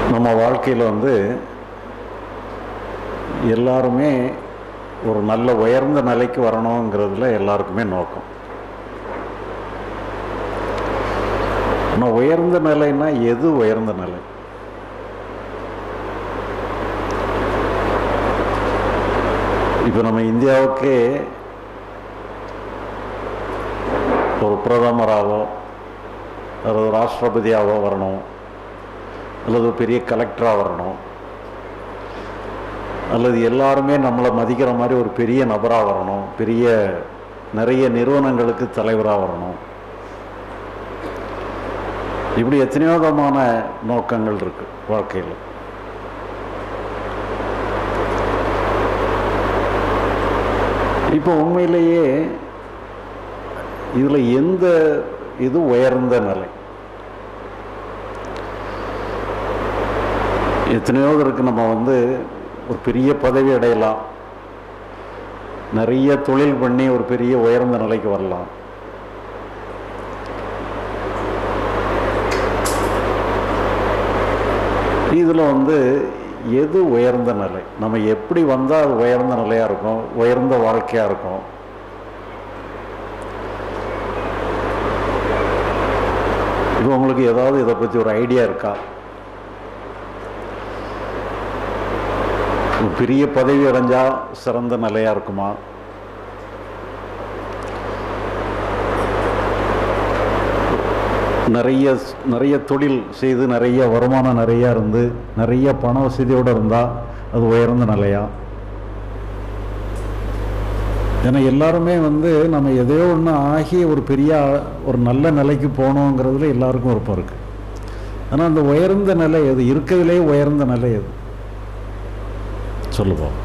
நம்ம வாழ்க்கையில் வந்து எல்லாருமே ஒரு நல்ல உயர்ந்த நிலைக்கு வரணுங்கிறதுல எல்லாருக்குமே நோக்கம் ஆனால் உயர்ந்த நிலைன்னா எது உயர்ந்த நிலை இப்போ நம்ம இந்தியாவுக்கே ஒரு பிரதமராகவோ அல்லது ராஷ்டிரபதியாகவோ வரணும் அல்லது பெரிய கலெக்டராக வரணும் அல்லது எல்லாருமே நம்மளை மதிக்கிற மாதிரி ஒரு பெரிய நபராக வரணும் பெரிய நிறைய நிறுவனங்களுக்கு தலைவராக வரணும் இப்படி எத்தனையோ விதமான நோக்கங்கள் இருக்கு வாழ்க்கையில் இப்போ உண்மையிலேயே இதில் எந்த இது உயர்ந்த நிலை எத்தனையோ இருக்கு நம்ம வந்து ஒரு பெரிய பதவி அடையலாம் நிறைய தொழில் பண்ணி ஒரு பெரிய உயர்ந்த நிலைக்கு வரலாம் இதில் வந்து எது உயர்ந்த நிலை நம்ம எப்படி வந்தால் அது உயர்ந்த நிலையாக இருக்கும் உயர்ந்த வாழ்க்கையாக இருக்கும் இப்போ உங்களுக்கு ஏதாவது இதை பற்றி ஒரு ஐடியா இருக்கா ஒரு பெரிய பதவி அடைஞ்சா சிறந்த நிலையாக இருக்குமா நிறைய நிறைய தொழில் செய்து நிறைய வருமானம் நிறையா இருந்து நிறைய பண வசதியோடு இருந்தால் அது உயர்ந்த நிலையா ஏன்னா எல்லாருமே வந்து நம்ம எதையோ ஒன்று ஆகி ஒரு பெரிய ஒரு நல்ல நிலைக்கு போகணுங்கிறதுல எல்லாருக்கும் விருப்பம் இருக்குது ஆனால் அந்த உயர்ந்த நிலை எது இருக்கிறதுலே உயர்ந்த நிலை எது சொல்லுவோம்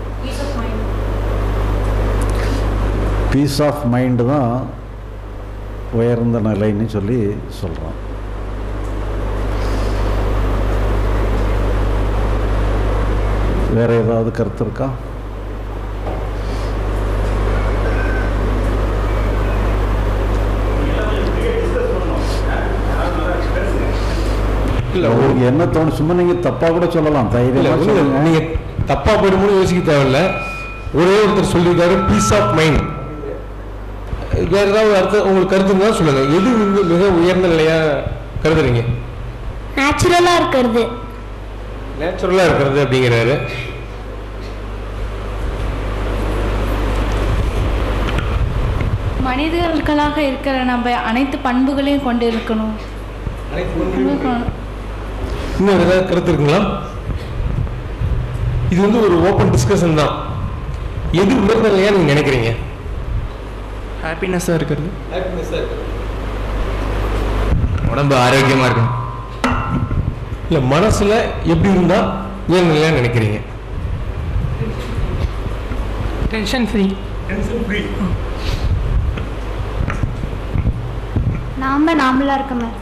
பீஸ் ஆஃப் மைண்டு தான் உயர்ந்த நிலைன்னு சொல்லி சொல்கிறோம் வேற ஏதாவது கருத்து இருக்கா இல்ல உங்களுக்கு என்ன தோணும் சும்மா நீங்க தப்பா கூட சொல்லலாம் இல்ல தைரியமா ஒண்ணும் சொல்லுங்க இல்ல. நீங்க தப்பா போயிடுமோ யோசிக்க தேவையில்ல ஒரே ஒருத்தர் சொல்லியிருக்காரு பீஸ் ஆஃப் மைண்ட் வேற ஏதாவது அர்த்தம் உங்களுக்கு கருத்து இருந்தா சொல்லுங்க எது மிக- மிக உயர்ந்த நிலையா கருதுறீங்க நேச்சுரலாக இருக்கிறது நேச்சுரலா இருக்கிறது அப்படிங்கிறாரு மனிதர்களாக இருக்கிற நம்ம அனைத்து பண்புகளையும் கொண்டு இருக்கணும் இருக்கணும். இன்னும் வேற ஏதாவது கருத்து இருக்குங்களா இது வந்து ஒரு ஓப்பன் டிஸ்கஷன் தான் எது உயர்ந்த நிலையா நீங்க நினைக்கிறீங்க ஹாப்பினஸ்ஸாக இருக்கிறது உடம்பு ஆரோக்கியமாக இருக்கும் இல்ல மனசுல எப்படி இருந்தா உயர்ந்த நிலையா நினைக்கிறீங்க டென்ஷன் ஃப்ரீ நாம நாமளா இருக்க மாதிரி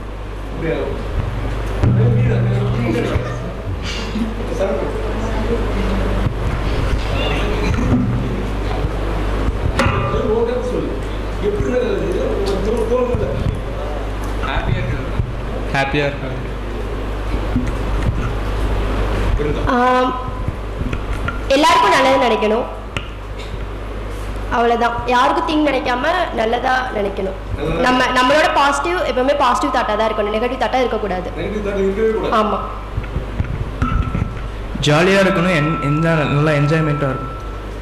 ஹாப்பியாக இருக்கிறது ஆம், எல்லாருக்கும் நல்லது நினைக்கணும் அவ்வளவுதான் யாருக்கும் தீங்கு நினைக்காம நல்லதா நினைக்கணும் நம்ம நம்மளோட பாசிட்டிவ் எப்பவுமே பாசிட்டிவ் தாட்டா தான் இருக்கணும் நெகட்டிவ் தாட்டா இருக்கக்கூடாது ஆமா ஜாலியாக இருக்கணும் என் எந்த நல்லா என்ஜாய்மெண்ட்டாக இருக்கும்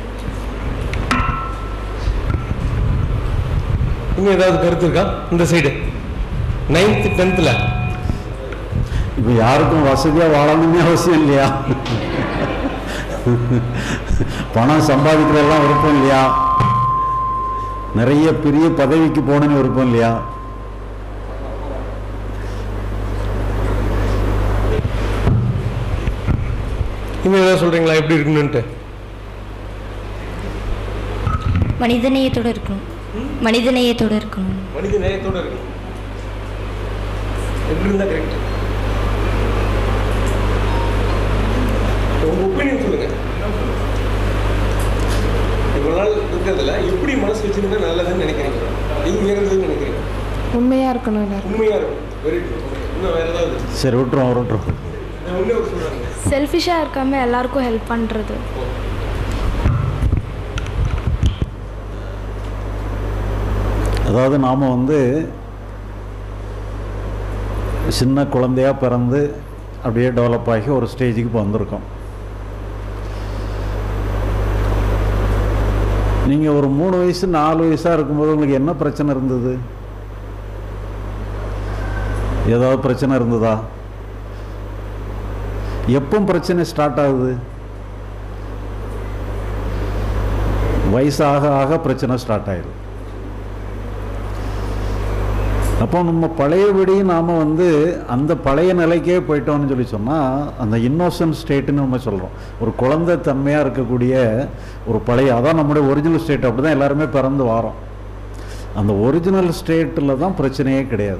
இன்னும் ஏதாவது கருத்து இருக்கா இந்த சைடு நைன்த்து டென்த்தில் இப்போ யாருக்கும் வசதியாக வாழணும்னே அவசியம் இல்லையா பணம் சம்பாதிக்கிறதெல்லாம் விருப்பம் இல்லையா நிறைய பெரிய பதவிக்கு போகணும்னு விருப்பம் இல்லையா இன்னும் ஏதாவது சொல்றீங்களா எப்படி இருக்கணும்ட்டு மனிதநேயத்தோட இருக்கணும் மனிதநேயத்தோட இருக்கணும் மனித நேயத்தோட இருக்கு எப்படி இருந்தா கரெக்ட் உங்க ஒப்பீனியன் சொல்லுங்க இவ்வளவு நாள் இருக்கிறதுல எப்படி மனசு வச்சிருந்தா நல்லதுன்னு நினைக்கிறீங்க இது உயர்ந்ததுன்னு நினைக்கிறீங்க உண்மையாக இருக்கணும் எல்லாரும் உண்மையா இருக்கும் வெரி இன்னும் வேற ஏதாவது சரி விட்டுருவோம் விட்டுருவோம் செல்ஃபிஷாக இருக்காமல் எல்லாருக்கும் ஹெல்ப் பண்ணுறது அதாவது நாம் வந்து சின்ன குழந்தையா பிறந்து அப்படியே டெவலப் ஆகி ஒரு ஸ்டேஜுக்கு இப்போ வந்திருக்கோம் நீங்கள் ஒரு மூணு வயசு நாலு வயசாக இருக்கும்போது உங்களுக்கு என்ன பிரச்சனை இருந்தது ஏதாவது பிரச்சனை இருந்ததா எப்போ பிரச்சனை ஸ்டார்ட் ஆகுது வயசாக ஆக பிரச்சனை ஸ்டார்ட் ஆயிடுது அப்போ நம்ம பழையபடி நாம் வந்து அந்த பழைய நிலைக்கே போயிட்டோம்னு சொல்லி சொன்னால் அந்த இன்னோசன்ட் ஸ்டேட்டுன்னு நம்ம சொல்கிறோம் ஒரு குழந்தை தன்மையாக இருக்கக்கூடிய ஒரு பழைய அதான் நம்முடைய ஒரிஜினல் ஸ்டேட் அப்படி தான் எல்லாருமே பிறந்து வாரோம் அந்த ஒரிஜினல் ஸ்டேட்டில் தான் பிரச்சனையே கிடையாது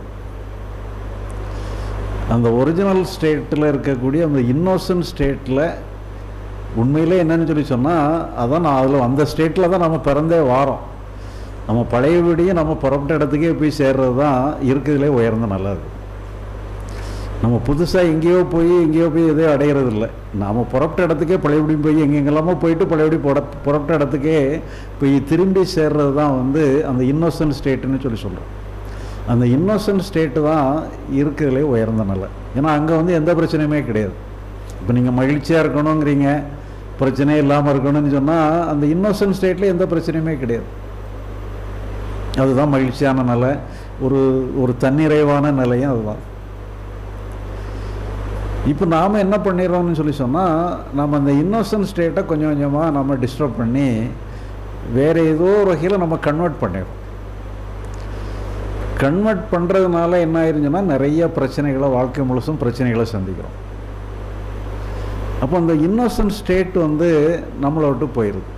அந்த ஒரிஜினல் ஸ்டேட்டில் இருக்கக்கூடிய அந்த இன்னோசன்ட் ஸ்டேட்டில் உண்மையிலே என்னன்னு சொல்லி சொன்னால் அதான் நான் அதில் அந்த ஸ்டேட்டில் தான் நம்ம பிறந்தே வாரோம் நம்ம பழையபடியே நம்ம புறப்பட்ட இடத்துக்கே போய் சேர்றது தான் இருக்கிறதுலே உயர்ந்த நல்லது நம்ம புதுசாக எங்கேயோ போய் எங்கேயோ போய் எதையோ அடையிறது இல்லை நாம் புறப்பட்ட இடத்துக்கே பழையபடியும் போய் எங்கெங்கெல்லாமோ போயிட்டு பழையபடி புற புறப்பட்ட இடத்துக்கே போய் திரும்பி சேர்றது தான் வந்து அந்த இன்னோசன்ட் ஸ்டேட்டுன்னு சொல்லி சொல்கிறோம் அந்த இன்னோசன்ட் ஸ்டேட்டு தான் இருக்கிறதுலே உயர்ந்த நல்ல ஏன்னா அங்கே வந்து எந்த பிரச்சனையுமே கிடையாது இப்போ நீங்கள் மகிழ்ச்சியாக இருக்கணுங்கிறீங்க பிரச்சனையே இல்லாமல் இருக்கணும்னு சொன்னால் அந்த இன்னோசன்ட் ஸ்டேட்டில் எந்த பிரச்சனையுமே கிடையாது அதுதான் மகிழ்ச்சியான நிலை ஒரு ஒரு தன்னிறைவான நிலையும் அதுதான் இப்போ நாம் என்ன பண்ணிடுறோம்னு சொல்லி சொன்னால் நம்ம அந்த இன்னோசன்ட் ஸ்டேட்டை கொஞ்சம் கொஞ்சமாக நம்ம டிஸ்டர்ப் பண்ணி வேறு ஏதோ ஒரு வகையில் நம்ம கன்வெர்ட் பண்ணிடுறோம் கன்வெர்ட் பண்ணுறதுனால என்ன ஆயிருந்துச்சுன்னா நிறைய பிரச்சனைகளை வாழ்க்கை முழுசும் பிரச்சனைகளை சந்திக்கிறோம் அப்போ அந்த இன்னோசன்ட் ஸ்டேட் வந்து நம்மளை விட்டு போயிடுது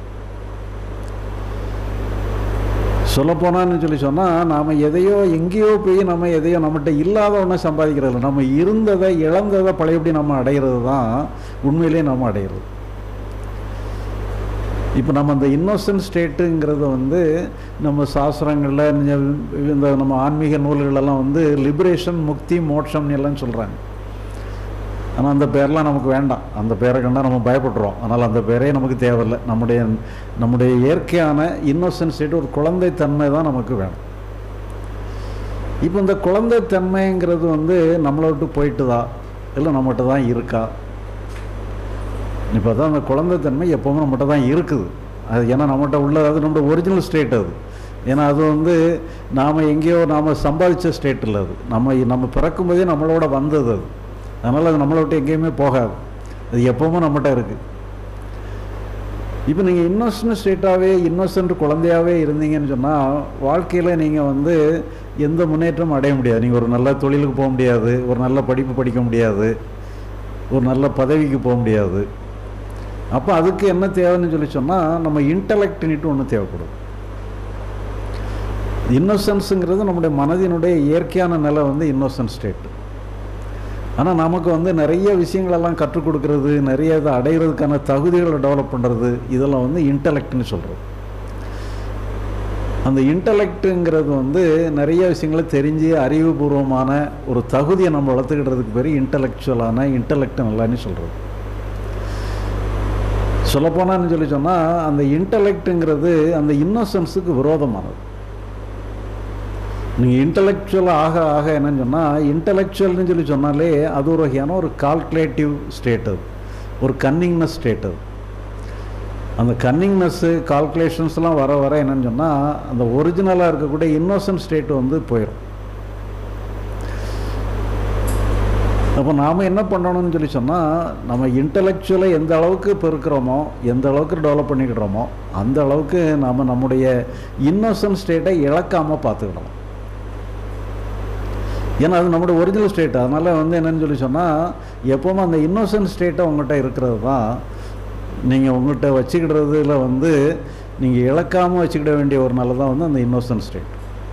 சொல்லப்போனான்னு சொல்லி சொன்னால் நாம் எதையோ எங்கேயோ போய் நம்ம எதையோ நம்மகிட்ட இல்லாத ஒன்றை சம்பாதிக்கிறது இல்லை நம்ம இருந்ததை இழந்ததை பழையபடி நம்ம அடையிறது தான் உண்மையிலே நம்ம அடையிறது இப்போ நம்ம அந்த இன்னோசன்ட் ஸ்டேட்டுங்கிறத வந்து நம்ம சாஸ்திரங்களில் இந்த நம்ம ஆன்மீக நூல்களெல்லாம் வந்து லிபரேஷன் முக்தி மோட்சம் எல்லாம் சொல்கிறாங்க ஆனால் அந்த பேர்லாம் நமக்கு வேண்டாம் அந்த பேரை கண்டால் நம்ம பயப்படுறோம் அதனால் அந்த பேரே நமக்கு தேவையில்லை நம்முடைய நம்முடைய இயற்கையான இன்னோசன்ட் ஸ்டேட் ஒரு குழந்தைத்தன்மை தான் நமக்கு வேணும் இப்போ இந்த குழந்தைத்தன்மைங்கிறது வந்து நம்மளை விட்டு போயிட்டுதா இல்லை நம்மகிட்ட தான் இருக்கா இப்போ தான் அந்த குழந்தைத்தன்மை எப்போவுமே நம்மகிட்ட தான் இருக்குது அது ஏன்னா நம்மகிட்ட உள்ள அது நம்மளோட ஒரிஜினல் ஸ்டேட் அது ஏன்னா அது வந்து நாம் எங்கேயோ நாம் சம்பாதிச்ச ஸ்டேட் இல்லை அது நம்ம நம்ம பிறக்கும்போதே நம்மளோட வந்தது அது அதனால் அது நம்மளை விட்டு எங்கேயுமே போகாது அது எப்போவுமே நம்மகிட்ட இருக்குது இப்போ நீங்கள் இன்னோசன்ட் ஸ்டேட்டாகவே இன்னோசன்ட் குழந்தையாகவே இருந்தீங்கன்னு சொன்னால் வாழ்க்கையில் நீங்கள் வந்து எந்த முன்னேற்றமும் அடைய முடியாது நீங்கள் ஒரு நல்ல தொழிலுக்கு போக முடியாது ஒரு நல்ல படிப்பு படிக்க முடியாது ஒரு நல்ல பதவிக்கு போக முடியாது அப்போ அதுக்கு என்ன தேவைன்னு சொல்லி சொன்னால் நம்ம இன்டலெக்ட்னிட்டு ஒன்று தேவைப்படும் இன்னோசன்ஸுங்கிறது நம்முடைய மனதினுடைய இயற்கையான நிலை வந்து இன்னோசன்ட் ஸ்டேட் ஆனால் நமக்கு வந்து நிறைய விஷயங்களெல்லாம் கற்றுக் கொடுக்கறது நிறைய இதை அடைகிறதுக்கான தகுதிகளை டெவலப் பண்ணுறது இதெல்லாம் வந்து இன்டலெக்ட்னு சொல்கிறது அந்த இன்டலெக்ட்டுங்கிறது வந்து நிறைய விஷயங்களை தெரிஞ்சு அறிவுபூர்வமான ஒரு தகுதியை நம்ம வளர்த்துக்கிட்டதுக்கு பேர் இன்டலெக்சுவலான இன்டலெக்ட் நல்லான்னு சொல்கிறது சொல்லப்போனான்னு சொல்லி சொன்னால் அந்த இன்டலெக்ட்டுங்கிறது அந்த இன்னோசன்ஸுக்கு விரோதமானது நீங்கள் இன்டலெக்சுவல் ஆக ஆக என்னன்னு சொன்னால் இன்டலெக்சுவல்னு சொல்லி சொன்னாலே அது ஒரு வகையான ஒரு கால்குலேட்டிவ் ஸ்டேட் அது ஒரு கன்னிங்னஸ் ஸ்டேட் அது அந்த கன்னிங்னஸ்ஸு கால்குலேஷன்ஸ்லாம் வர வர என்னன்னு சொன்னால் அந்த ஒரிஜினலாக இருக்கக்கூடிய இன்னோசன்ட் ஸ்டேட் வந்து போயிடும் அப்போ நாம் என்ன பண்ணணும்னு சொல்லி சொன்னால் நம்ம இன்டலெக்சுவலை எந்த அளவுக்கு பெருக்கிறோமோ எந்த அளவுக்கு டெவலப் பண்ணிக்கிடுறோமோ அந்த அளவுக்கு நாம் நம்முடைய இன்னோசன்ட் ஸ்டேட்டை இழக்காமல் பார்த்துக்கிடணும் ஏன்னா அது நம்மளோட ஒரிஜினல் ஸ்டேட் அதனால் வந்து என்னன்னு சொல்லி சொன்னால் எப்போவுமே அந்த இன்னோசன்ட் ஸ்டேட்டை உங்கள்கிட்ட இருக்கிறது தான் நீங்கள் உங்கள்கிட்ட வச்சுக்கிடுறதுல வந்து நீங்கள் இழக்காமல் வச்சுக்கிட வேண்டிய ஒரு நல்ல தான் வந்து அந்த இன்னோசன்ட் ஸ்டேட்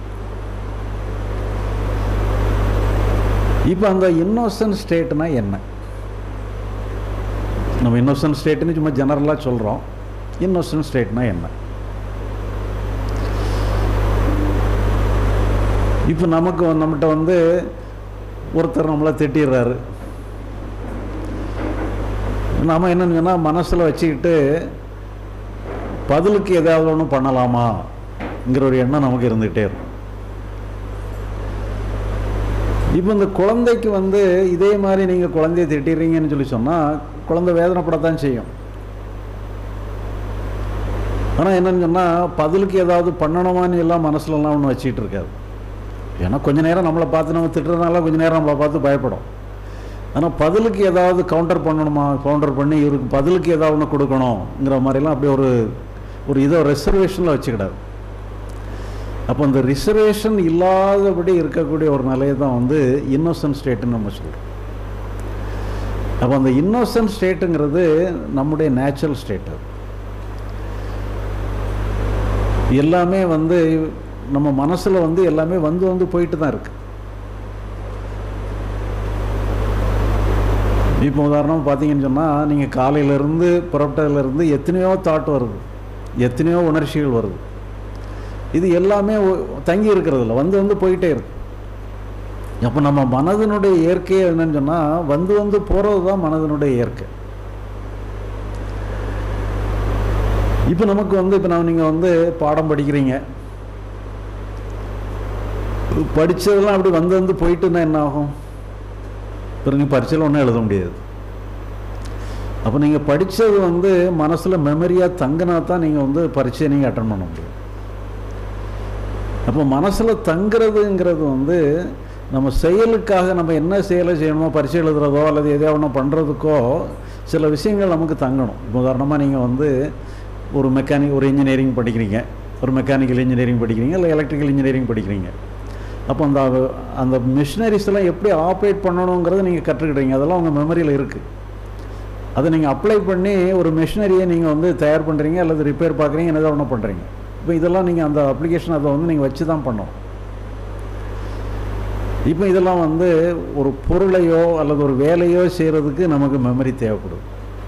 இப்போ அந்த இன்னோசன்ட் ஸ்டேட்னா என்ன நம்ம இன்னோசன்ட் ஸ்டேட்டுன்னு சும்மா ஜெனரலாக சொல்கிறோம் இன்னோசன்ட் ஸ்டேட்னா என்ன இப்போ நமக்கு நம்மகிட்ட வந்து ஒருத்தர் நம்மளை திட்டிடுறாரு நாம என்னன்னு சொன்னால் மனசில் வச்சுக்கிட்டு பதிலுக்கு ஏதாவது ஒன்று பண்ணலாமாங்கிற ஒரு எண்ணம் நமக்கு இருந்துகிட்டே இருக்கும் இப்போ இந்த குழந்தைக்கு வந்து இதே மாதிரி நீங்கள் குழந்தைய திட்டிடுறீங்கன்னு சொல்லி சொன்னால் குழந்தை வேதனைப்படத்தான் செய்யும் ஆனால் என்னன்னு சொன்னால் பதிலுக்கு ஏதாவது பண்ணணுமான்னு எல்லாம் மனசுலலாம் ஒன்று வச்சுக்கிட்டு இருக்காது ஏன்னா கொஞ்ச நேரம் நம்மளை பார்த்து நம்ம திட்டுறதுனால கொஞ்ச நேரம் நம்மளை பார்த்து பயப்படும் ஆனால் பதிலுக்கு ஏதாவது கவுண்டர் பண்ணணுமா கவுண்டர் பண்ணி இவருக்கு பதிலுக்கு ஏதாவது ஒன்று கொடுக்கணுங்கிற மாதிரிலாம் அப்படியே ஒரு ஒரு இதை ரிசர்வேஷனில் வச்சுக்கிடாது அப்போ அந்த ரிசர்வேஷன் இல்லாதபடி இருக்கக்கூடிய ஒரு நிலையை தான் வந்து இன்னோசன்ட் ஸ்டேட்டுன்னு நம்ம சொல்கிறோம் அப்போ அந்த இன்னோசன்ட் ஸ்டேட்டுங்கிறது நம்முடைய நேச்சுரல் ஸ்டேட் அது எல்லாமே வந்து நம்ம மனசில் வந்து எல்லாமே வந்து வந்து போயிட்டு தான் இருக்கு இப்போ உதாரணம் பார்த்தீங்கன்னு சொன்னால் நீங்கள் காலையிலேருந்து புறப்பட்டதுலேருந்து எத்தனையோ தாட் வருது எத்தனையோ உணர்ச்சிகள் வருது இது எல்லாமே ஒ- தங்கி இருக்கிறதில்ல வந்து வந்து போயிட்டே இருக்கு அப்போ நம்ம மனதினுடைய இயற்கையே என்னன்னு சொன்னால் வந்து வந்து போகிறது தான் மனதினுடைய இயற்கை இப்போ நமக்கு வந்து இப்போ நான் நீங்கள் வந்து பாடம் படிக்கிறீங்க படித்ததெல்லாம் அப்படி வந்து வந்து போயிட்டுன்னா என்ன ஆகும் பிறகு பரீட்சையில் ஒன்றும் எழுத முடியாது அப்போ நீங்கள் படித்தது வந்து மனசில் மெமரியாக தங்கினா தான் நீங்கள் வந்து பரீட்சையை நீங்கள் அட்டன் பண்ண முடியும் அப்போ மனசில் தங்குறதுங்கிறது வந்து நம்ம செயலுக்காக நம்ம என்ன செயலை செய்யணுமோ பரீட்சை எழுதுறதோ அல்லது எதையோ ஒன்று பண்ணுறதுக்கோ சில விஷயங்கள் நமக்கு தங்கணும் இப்போ உதாரணமாக நீங்கள் வந்து ஒரு மெக்கானிக் ஒரு இன்ஜினியரிங் படிக்கிறீங்க ஒரு மெக்கானிக்கல் இன்ஜினியரிங் படிக்கிறீங்க இல்லை எலக்ட்ரிக்கல் இன்ஜினியரிங் படிக்கிறீங்க அப்போ அந்த அந்த மிஷினரிஸ் எல்லாம் எப்படி ஆப்ரேட் பண்ணணுங்கிறத நீங்கள் கற்றுக்கிட்டீங்க அதெல்லாம் உங்கள் மெமரியில் இருக்குது அதை நீங்கள் அப்ளை பண்ணி ஒரு மிஷினரியை நீங்கள் வந்து தயார் பண்ணுறீங்க அல்லது ரிப்பேர் பார்க்குறீங்க என்னதான் ஒன்று பண்ணுறீங்க இப்போ இதெல்லாம் நீங்கள் அந்த அப்ளிகேஷன் அதை வந்து நீங்கள் வச்சு தான் பண்ணணும் இப்போ இதெல்லாம் வந்து ஒரு பொருளையோ அல்லது ஒரு வேலையோ செய்கிறதுக்கு நமக்கு மெமரி தேவைப்படுது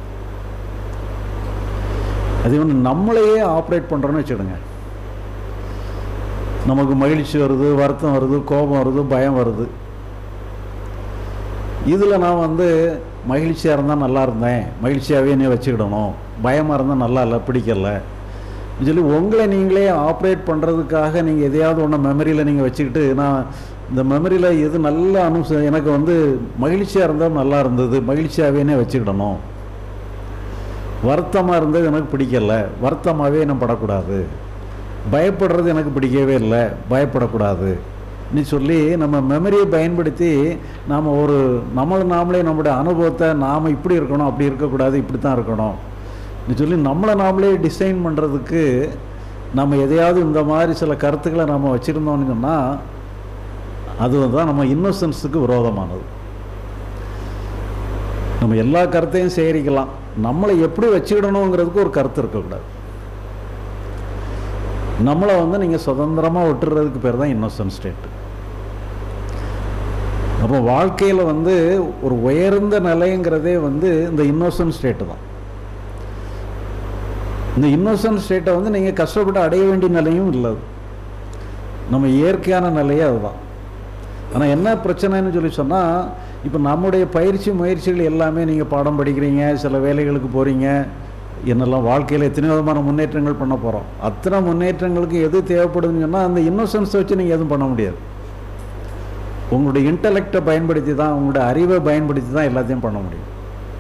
அது வந்து நம்மளையே ஆப்ரேட் பண்ணுறோன்னு வச்சுடுங்க நமக்கு மகிழ்ச்சி வருது வருத்தம் வருது கோபம் வருது பயம் வருது இதில் நான் வந்து மகிழ்ச்சியாக இருந்தால் நல்லா இருந்தேன் மகிழ்ச்சியாகவே என்னை வச்சுக்கிடணும் பயமாக இருந்தால் நல்லா இல்லை பிடிக்கல சொல்லி உங்களை நீங்களே ஆப்ரேட் பண்ணுறதுக்காக நீங்கள் எதையாவது ஒன்று மெமரியில் நீங்கள் வச்சுக்கிட்டு நான் இந்த மெமரியில் எது நல்ல அனுச எனக்கு வந்து மகிழ்ச்சியாக இருந்தால் நல்லா இருந்தது மகிழ்ச்சியாகவே வச்சுக்கிடணும் வருத்தமாக இருந்தது எனக்கு பிடிக்கல வருத்தமாகவே நான் படக்கூடாது பயப்படுறது எனக்கு பிடிக்கவே இல்லை பயப்படக்கூடாது நீ சொல்லி நம்ம மெமரியை பயன்படுத்தி நாம் ஒரு நம்மளை நாமளே நம்முடைய அனுபவத்தை நாம் இப்படி இருக்கணும் அப்படி இருக்கக்கூடாது இப்படி தான் இருக்கணும் நீ சொல்லி நம்மளை நாமளே டிசைன் பண்ணுறதுக்கு நம்ம எதையாவது இந்த மாதிரி சில கருத்துக்களை நம்ம வச்சுருந்தோம்னு சொன்னால் அது தான் நம்ம இன்னோசன்ஸுக்கு விரோதமானது நம்ம எல்லா கருத்தையும் சேகரிக்கலாம் நம்மளை எப்படி வச்சுக்கிடணுங்கிறதுக்கு ஒரு கருத்து இருக்கக்கூடாது நம்மளை வந்து நீங்கள் சுதந்திரமாக விட்டுறதுக்கு பேர் தான் இன்னோசன்ட் ஸ்டேட்டு அப்போ வாழ்க்கையில் வந்து ஒரு உயர்ந்த நிலைங்கிறதே வந்து இந்த இன்னோசன்ட் ஸ்டேட்டு தான் இந்த இன்னோசன்ட் ஸ்டேட்டை வந்து நீங்கள் கஷ்டப்பட்டு அடைய வேண்டிய நிலையும் இல்லை அது. நம்ம இயற்கையான நிலையே அதுதான் ஆனால் என்ன பிரச்சனைன்னு சொல்லி சொன்னால் இப்போ நம்முடைய பயிற்சி முயற்சிகள் எல்லாமே நீங்கள் பாடம் படிக்கிறீங்க சில வேலைகளுக்கு போகிறீங்க என்னெல்லாம் வாழ்க்கையில் எத்தனை விதமான முன்னேற்றங்கள் பண்ண போகிறோம் அத்தனை முன்னேற்றங்களுக்கு எது தேவைப்படுதுன்னு சொன்னால் அந்த இன்னோசன்ஸை வச்சு நீங்கள் எதுவும் பண்ண முடியாது உங்களுடைய இன்டலெக்டை பயன்படுத்தி தான் உங்களுடைய அறிவை பயன்படுத்தி தான் எல்லாத்தையும் பண்ண முடியும்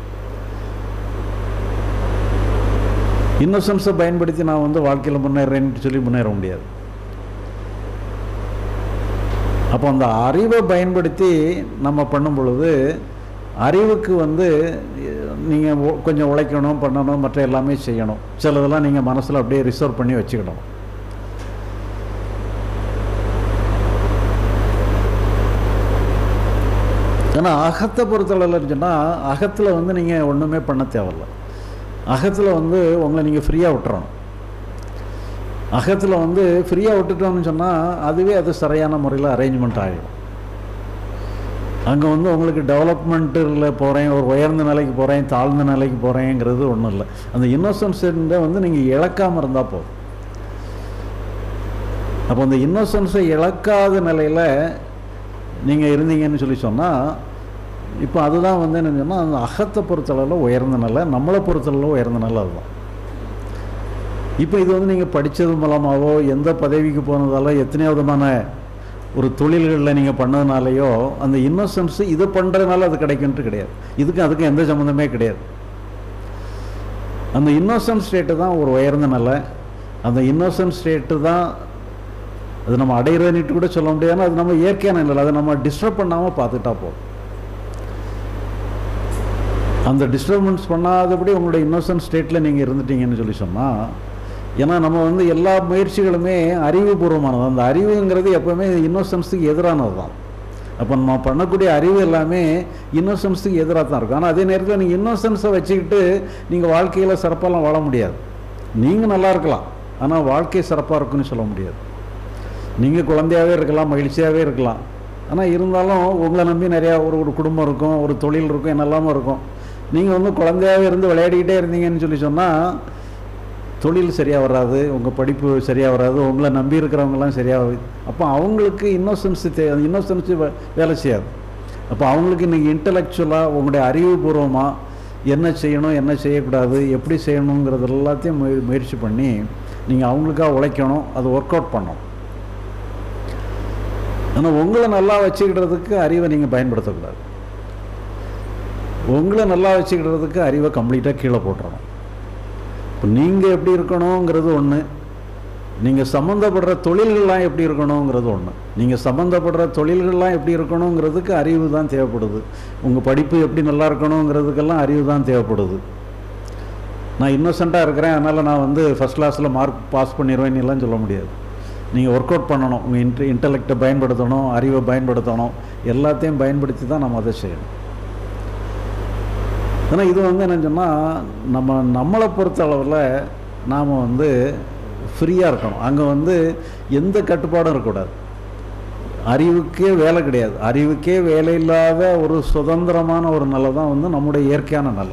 இன்னோசன்ஸை பயன்படுத்தி நான் வந்து வாழ்க்கையில் முன்னேறேன்னு சொல்லி முன்னேற முடியாது அப்போ அந்த அறிவை பயன்படுத்தி நம்ம பண்ணும் பொழுது அறிவுக்கு வந்து நீங்கள் கொஞ்சம் உழைக்கணும் பண்ணணும் மற்ற எல்லாமே செய்யணும் சிலதெல்லாம் நீங்கள் மனசில் அப்படியே ரிசர்வ் பண்ணி வச்சுக்கணும் ஏன்னா அகத்தை பொறுத்தளவில் சொன்னால் அகத்தில் வந்து நீங்கள் ஒன்றுமே பண்ண தேவையில்ல அகத்தில் வந்து உங்களை நீங்கள் ஃப்ரீயாக விட்டுறணும் அகத்தில் வந்து ஃப்ரீயாக விட்டுட்டோம்னு சொன்னால் அதுவே அது சரியான முறையில் அரேஞ்ச்மெண்ட் ஆகிடும் அங்கே வந்து உங்களுக்கு டெவலப்மெண்ட்டில் போகிறேன் ஒரு உயர்ந்த நிலைக்கு போகிறேன் தாழ்ந்த நிலைக்கு போகிறேங்கிறது ஒன்றும் இல்லை அந்த இன்னோசன்ஸை வந்து நீங்கள் இழக்காமல் இருந்தால் போதும் அப்போ அந்த இன்னோசன்ஸை இழக்காத நிலையில் நீங்கள் இருந்தீங்கன்னு சொல்லி சொன்னால் இப்போ அதுதான் வந்து என்ன சொன்னால் அந்த அகத்தை பொறுத்தளவில் உயர்ந்த நிலை நம்மளை பொறுத்தளவில் உயர்ந்த நிலை அதுதான் இப்போ இது வந்து நீங்கள் படித்தது மூலமாகவோ எந்த பதவிக்கு போனதால எத்தனையோ விதமான ஒரு தொழில்களில் நீங்கள் பண்ணதுனாலையோ அந்த இன்னோசன்ஸு இதை பண்ணுறதுனால அது கிடைக்குன்ட்டு கிடையாது இதுக்கும் அதுக்கும் எந்த சம்மந்தமே கிடையாது அந்த இன்னோசன்ட் ஸ்டேட்டு தான் ஒரு உயர்ந்த நிலை அந்த இன்னோசன்ட் ஸ்டேட்டு தான் அது நம்ம அடையிறதுன்னுட்டு கூட சொல்ல முடியாது அது நம்ம இயற்கையான நிலை அதை நம்ம டிஸ்டர்ப் பண்ணாமல் பார்த்துட்டா போதும் அந்த டிஸ்டர்பன்ஸ் பண்ணாதபடி உங்களுடைய இன்னோசன்ட் ஸ்டேட்டில் நீங்கள் இருந்துட்டீங்கன்னு சொல்லி சொன்னால் ஏன்னா நம்ம வந்து எல்லா முயற்சிகளுமே அறிவுபூர்வமானது அந்த அறிவுங்கிறது எப்போவுமே இன்னோசன்ஸுக்கு எதிரானது தான் அப்போ நம்ம பண்ணக்கூடிய அறிவு எல்லாமே இன்னோசன்ஸுக்கு எதிராக தான் இருக்கும் ஆனால் அதே நேரத்தில் நீங்கள் இன்னோசன்ஸை வச்சுக்கிட்டு நீங்கள் வாழ்க்கையில் சிறப்பாலாம் வாழ முடியாது நீங்கள் நல்லா இருக்கலாம் ஆனால் வாழ்க்கை சிறப்பாக இருக்குன்னு சொல்ல முடியாது நீங்கள் குழந்தையாகவே இருக்கலாம் மகிழ்ச்சியாகவே இருக்கலாம் ஆனால் இருந்தாலும் உங்களை நம்பி நிறையா ஒரு ஒரு குடும்பம் இருக்கும் ஒரு தொழில் இருக்கும் என்னெல்லாமோ இருக்கும் நீங்கள் வந்து குழந்தையாகவே இருந்து விளையாடிக்கிட்டே இருந்தீங்கன்னு சொல்லி சொன்னால் தொழில் சரியாக வராது உங்கள் படிப்பு சரியாக வராது உங்களை நம்பி இருக்கிறவங்கலாம் சரியாக அப்போ அவங்களுக்கு இன்னோசன்ஸ் தே இன்னோசன்ஸ் வேலை செய்யாது அப்போ அவங்களுக்கு இன்றைக்கி இன்டலெக்சுவலாக உங்களுடைய அறிவுபூர்வமாக என்ன செய்யணும் என்ன செய்யக்கூடாது எப்படி செய்யணுங்கிறது எல்லாத்தையும் முய முயற்சி பண்ணி நீங்கள் அவங்களுக்காக உழைக்கணும் அது ஒர்க் அவுட் பண்ணணும் ஆனால் உங்களை நல்லா வச்சுக்கிடுறதுக்கு அறிவை நீங்கள் பயன்படுத்தக்கூடாது உங்களை நல்லா வச்சுக்கிடுறதுக்கு அறிவை கம்ப்ளீட்டாக கீழே போட்டுறணும் இப்போ நீங்கள் எப்படி இருக்கணுங்கிறது ஒன்று நீங்கள் சம்மந்தப்படுற தொழில்கள்லாம் எப்படி இருக்கணுங்கிறது ஒன்று நீங்கள் சம்மந்தப்படுற தொழில்கள்லாம் எப்படி இருக்கணுங்கிறதுக்கு அறிவு தான் தேவைப்படுது உங்கள் படிப்பு எப்படி நல்லா இருக்கணுங்கிறதுக்கெல்லாம் அறிவு தான் தேவைப்படுது நான் இன்னோசென்ட்டாக இருக்கிறேன் அதனால் நான் வந்து ஃபஸ்ட் கிளாஸில் மார்க் பாஸ் பண்ணிடுவேன் எல்லாம் சொல்ல முடியாது நீங்கள் ஒர்க் அவுட் பண்ணணும் உங்கள் இன்ட் இன்டலெக்டை பயன்படுத்தணும் அறிவை பயன்படுத்தணும் எல்லாத்தையும் பயன்படுத்தி தான் நம்ம அதை செய்யணும் ஆனால் இது வந்து என்னன்னு சொன்னால் நம்ம நம்மளை பொறுத்த அளவில் நாம் வந்து ஃப்ரீயாக இருக்கணும் அங்கே வந்து எந்த கட்டுப்பாடும் இருக்கக்கூடாது அறிவுக்கே வேலை கிடையாது அறிவுக்கே வேலை இல்லாத ஒரு சுதந்திரமான ஒரு நிலை தான் வந்து நம்முடைய இயற்கையான நிலை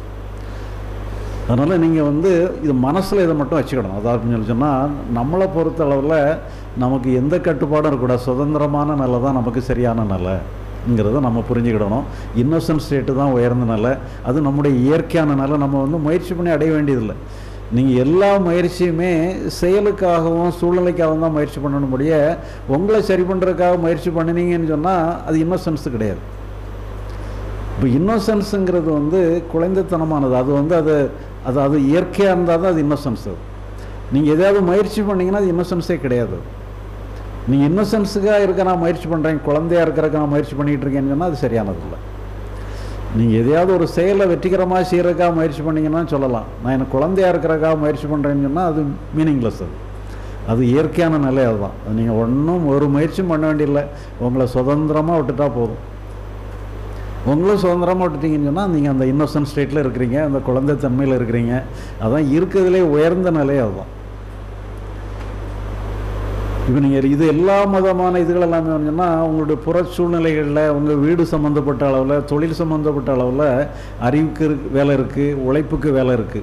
அதனால் நீங்கள் வந்து இது மனசில் இதை மட்டும் வச்சுக்கணும் அதாவது சொல்லி சொன்னால் நம்மளை பொறுத்த அளவில் நமக்கு எந்த கட்டுப்பாடும் இருக்கக்கூடாது சுதந்திரமான நிலை தான் நமக்கு சரியான நிலைங்கிறத நம்ம புரிஞ்சுக்கிடணும் இன்னோசன்ட் ஸ்டேட்டு தான் உயர்ந்த நிலை அது நம்முடைய இயற்கையான நிலை நம்ம வந்து முயற்சி பண்ணி அடைய வேண்டியதில்லை நீங்கள் எல்லா முயற்சியுமே செயலுக்காகவும் சூழ்நிலைக்காகவும் தான் முயற்சி பண்ணணும் முடிய உங்களை சரி பண்ணுறதுக்காக முயற்சி பண்ணினீங்கன்னு சொன்னால் அது இன்னோசன்ஸ் கிடையாது இப்போ இன்னோசன்ஸுங்கிறது வந்து குழந்தைத்தனமானது அது வந்து அது அது அது இயற்கையாக இருந்தால் தான் அது இன்னோசன்ஸ் அது நீங்கள் எதாவது முயற்சி பண்ணிங்கன்னா அது இன்னோசன்ஸே கிடையாது நீங்கள் இன்னோசன்ஸுக்காக இருக்க நான் முயற்சி பண்ணுறேன் குழந்தையாக இருக்கிறதுக்கு நான் முயற்சி பண்ணிகிட்டு இருக்கேன்னு சொன்னால் அது சரியானது இல்லை நீங்கள் எதையாவது ஒரு செயலை வெற்றிகரமாக செய்கிறதுக்காக முயற்சி பண்ணிங்கன்னா சொல்லலாம் நான் எனக்கு குழந்தையாக இருக்கிறதுக்காக முயற்சி பண்ணுறேன்னு சொன்னால் அது மீனிங்லெஸ் அது அது இயற்கையான நிலை அதுதான் அது நீங்கள் ஒன்றும் ஒரு முயற்சியும் பண்ண வேண்டியதில்லை உங்களை சுதந்திரமாக விட்டுட்டா போதும் உங்களும் சுதந்திரமாக விட்டுட்டீங்கன்னு சொன்னால் நீங்கள் அந்த இன்னோசன்ட் ஸ்டேட்டில் இருக்கிறீங்க அந்த குழந்தைத்தன்மையில் இருக்கிறீங்க அதான் இருக்கிறதுலே உயர்ந்த நிலை அதுதான் இப்போ நீங்கள் இது எல்லா மதமான இதுகள் எல்லாமே வந்துன்னா உங்களுடைய புற சூழ்நிலைகளில் உங்கள் வீடு சம்மந்தப்பட்ட அளவில் தொழில் சம்மந்தப்பட்ட அளவில் அறிவுக்கு இருக்கு வேலை இருக்குது உழைப்புக்கு வேலை இருக்குது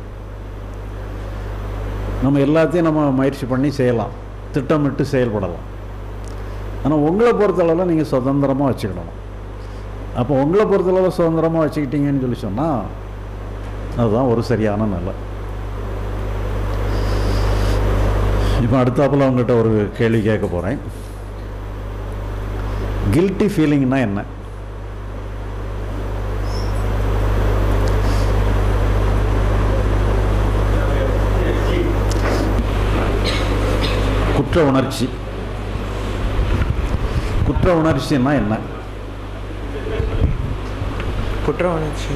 நம்ம எல்லாத்தையும் நம்ம முயற்சி பண்ணி செய்யலாம் திட்டமிட்டு செயல்படலாம் ஆனால் உங்களை பொறுத்தளவில் நீங்கள் சுதந்திரமாக வச்சுக்கிடணும் அப்போ உங்களை பொறுத்தளவு சுதந்திரமாக வச்சுக்கிட்டீங்கன்னு சொல்லி சொன்னால் அதுதான் ஒரு சரியான நிலை இப்போ அடுத்தாப்பில் அவங்ககிட்ட ஒரு கேள்வி கேட்க போகிறேன் கில்ட்டி ஃபீலிங்னா என்ன குற்ற உணர்ச்சி குற்ற உணர்ச்சின்னா என்ன குற்ற உணர்ச்சி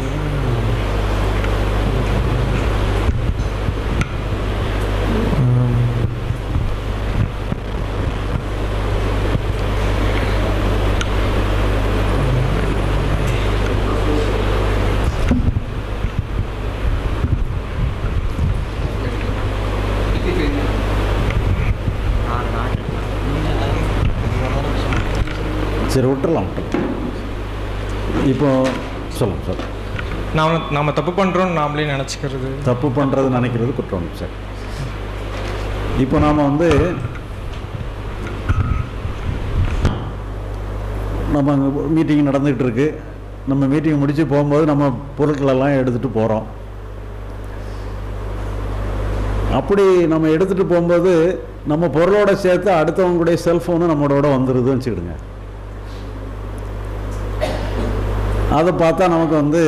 சரி விட்டுறலாம் விட்டுறலாம் இப்போ சொல்லுங்கள் சார் நாம நாம தப்பு பண்றோம்னு நாமளே நினச்சிக்கிறது தப்பு பண்ணுறது நினைக்கிறது குற்றம் சரி இப்போ நாம் வந்து நம்ம அங்கே மீட்டிங் நடந்துகிட்டு இருக்கு நம்ம மீட்டிங் முடித்து போகும்போது நம்ம பொருட்களெல்லாம் எடுத்துகிட்டு போகிறோம் அப்படி நம்ம எடுத்துகிட்டு போகும்போது நம்ம பொருளோட சேர்த்து அடுத்தவங்களுடைய செல்ஃபோனும் நம்மளோட வந்துடுதுன்னு வச்சுக்கிடுங்க அதை பார்த்தா நமக்கு வந்து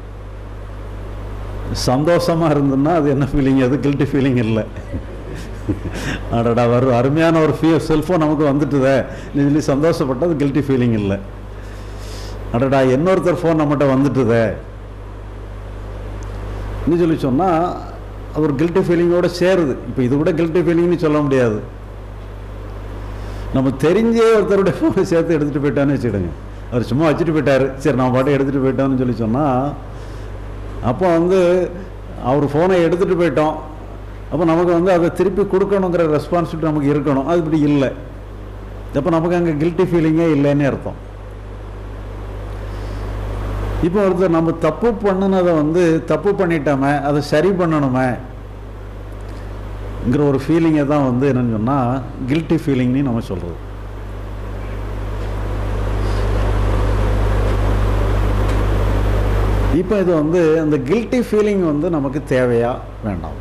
சந்தோஷமாக இருந்ததுன்னா அது என்ன ஃபீலிங் அது கில்ட்டி ஃபீலிங் இல்லை அடடா வரும் அருமையான ஒரு ஃபீ செல்ஃபோன் நமக்கு வந்துட்டுதே சொல்லி சந்தோஷப்பட்டது கில்ட்டி ஃபீலிங் இல்லை அடடா இன்னொருத்தர் ஃபோன் நம்மகிட்ட வந்துட்டுதே இன்னும் சொல்லி சொன்னால் அது ஒரு கில்ட்டி ஃபீலிங்கோட சேருது இப்போ இது கூட கில்ட்டி ஃபீலிங்னு சொல்ல முடியாது நம்ம தெரிஞ்சே ஒருத்தருடைய ஃபோனை சேர்த்து எடுத்துகிட்டு போயிட்டான்னு வச்சுக்கிடுங்க அவர் சும்மா வச்சுட்டு போயிட்டாரு சரி நான் பாட்டு எடுத்துகிட்டு போயிட்டோன்னு சொல்லி சொன்னால் அப்போ வந்து அவர் ஃபோனை எடுத்துகிட்டு போயிட்டோம் அப்போ நமக்கு வந்து அதை திருப்பி கொடுக்கணுங்கிற ரெஸ்பான்சிபிலிட்டி நமக்கு இருக்கணும் அது இப்படி இல்லை அப்போ நமக்கு அங்கே கில்ட்டி ஃபீலிங்கே இல்லைன்னு அர்த்தம் இப்போ ஒருத்தர் நம்ம தப்பு பண்ணினதை வந்து தப்பு பண்ணிட்டோமே அதை சரி பண்ணணுமே ங்கிற ஒரு ஃபீலிங்கை தான் வந்து என்னன்னு சொன்னால் கில்ட்டி ஃபீலிங்னு நம்ம சொல்கிறது இப்போ இது வந்து அந்த கில்ட்டி ஃபீலிங் வந்து நமக்கு தேவையா வேண்டாமா